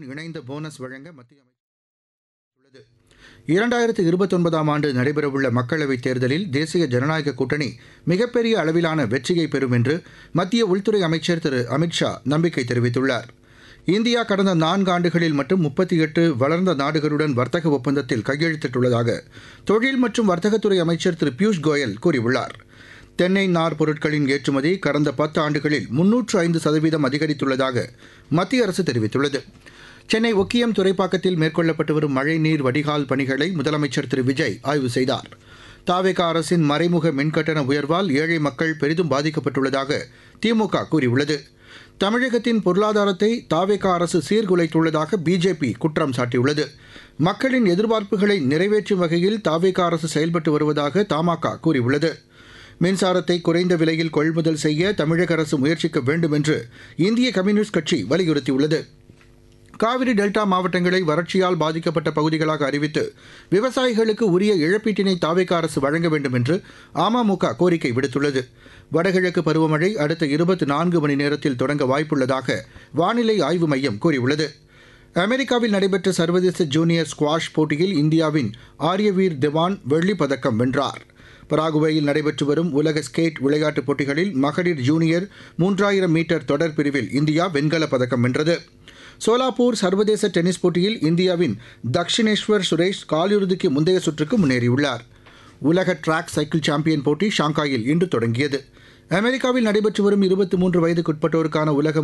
உடன் இணைந்த போனஸ் வழங்க மத்திய அமைச்சர் உள்ளது இரண்டாயிரத்து இருபத்தொன்பதாம் ஆண்டு நடைபெறவுள்ள மக்களவைத் தேர்தலில் தேசிய ஜனநாயக கூட்டணி மிகப்பெரிய அளவிலான வெற்றியை பெறும் என்று மத்திய உள்துறை அமைச்சர் திரு அமித்ஷா நம்பிக்கை தெரிவித்துள்ளார் இந்தியா கடந்த நான்கு ஆண்டுகளில் மட்டும் முப்பத்தி எட்டு வளர்ந்த நாடுகளுடன் வர்த்தக ஒப்பந்தத்தில் கையெழுத்திட்டுள்ளதாக தொழில் மற்றும் வர்த்தகத்துறை அமைச்சர் திரு பியூஷ் கோயல் கூறியுள்ளார் தென்னை நார் பொருட்களின் ஏற்றுமதி கடந்த பத்து ஆண்டுகளில் முன்னூற்று ஐந்து சதவீதம் அதிகரித்துள்ளதாக மத்திய அரசு தெரிவித்துள்ளது சென்னை ஒக்கியம் துறைப்பாக்கத்தில் மேற்கொள்ளப்பட்டு வரும் மழைநீர் வடிகால் பணிகளை முதலமைச்சர் திரு விஜய் ஆய்வு செய்தார் தாவேக அரசின் மறைமுக மின்கட்டண உயர்வால் ஏழை மக்கள் பெரிதும் பாதிக்கப்பட்டுள்ளதாக திமுக கூறியுள்ளது தமிழகத்தின் பொருளாதாரத்தை தாவேக அரசு சீர்குலைத்துள்ளதாக பிஜேபி குற்றம் சாட்டியுள்ளது மக்களின் எதிர்பார்ப்புகளை நிறைவேற்றும் வகையில் தாவேக அரசு செயல்பட்டு வருவதாக தமாக கூறியுள்ளது மின்சாரத்தை குறைந்த விலையில் கொள்முதல் செய்ய தமிழக அரசு முயற்சிக்க வேண்டும் என்று இந்திய கம்யூனிஸ்ட் கட்சி வலியுறுத்தியுள்ளது காவிரி டெல்டா மாவட்டங்களை வறட்சியால் பாதிக்கப்பட்ட பகுதிகளாக அறிவித்து விவசாயிகளுக்கு உரிய இழப்பீட்டினை தாவேக அரசு வழங்க வேண்டும் என்று அமமுக கோரிக்கை விடுத்துள்ளது வடகிழக்கு பருவமழை அடுத்த இருபத்தி நான்கு மணி நேரத்தில் தொடங்க வாய்ப்புள்ளதாக வானிலை ஆய்வு மையம் கூறியுள்ளது அமெரிக்காவில் நடைபெற்ற சர்வதேச ஜூனியர் ஸ்குவாஷ் போட்டியில் இந்தியாவின் ஆரியவீர் திவான் வெள்ளிப் பதக்கம் வென்றார் பராகுவேயில் நடைபெற்று வரும் உலக ஸ்கேட் விளையாட்டுப் போட்டிகளில் மகளிர் ஜூனியர் மூன்றாயிரம் மீட்டர் தொடர் பிரிவில் இந்தியா வெண்கலப் பதக்கம் வென்றது சோலாப்பூர் சர்வதேச டென்னிஸ் போட்டியில் இந்தியாவின் தக்ஷினேஸ்வர் சுரேஷ் காலிறுதிக்கு முந்தைய சுற்றுக்கு முன்னேறியுள்ளார் உலக டிராக் சைக்கிள் சாம்பியன் போட்டி ஷாங்காயில் இன்று தொடங்கியது அமெரிக்காவில் நடைபெற்று வரும் இருபத்தி மூன்று வயதுக்குட்பட்டோருக்கான உலக